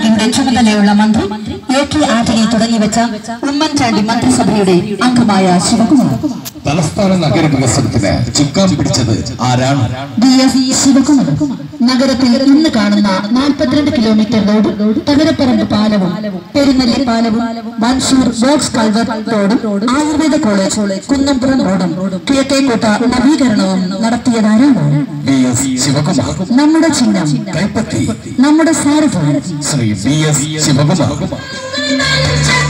പാർക്കിന്റെ ചുമതലയുള്ള മന്ത്രി എ കെ ആന്റണി തുടങ്ങിവെച്ച ഉമ്മൻചാണ്ടി മന്ത്രിസഭയുടെ അംഗമായ ശിവകുമാർ തലസ്ഥാന നഗര വികസനത്തിന് ചുക്കാൻ പിടിച്ചത് ആരാണ് ഡി എസ് ശിവകുമാർ നഗരത്തിൽ ഇന്ന് കാണുന്ന നാൽപ്പത്തിരണ്ട് കിലോമീറ്റർ റോഡ് തകരപ്പറമ്പ് പാലവും പെരുന്നല്ലി പാലവും മൻസൂർ ബോക്സ് കൾവർ റോഡും ആയുർവേദ കോളേജ് കുന്നംപുറം റോഡും കിഴക്കേക്കോട്ട നവീകരണവും നടത്തിയതാരാണ് ബി എസ് ശിവകുമാർ നമ്മുടെ ചിഹ്നം കൈപ്പത്തി നമ്മുടെ സാരഥി ശ്രീ ബി എസ് ശിവകുമാർ Thank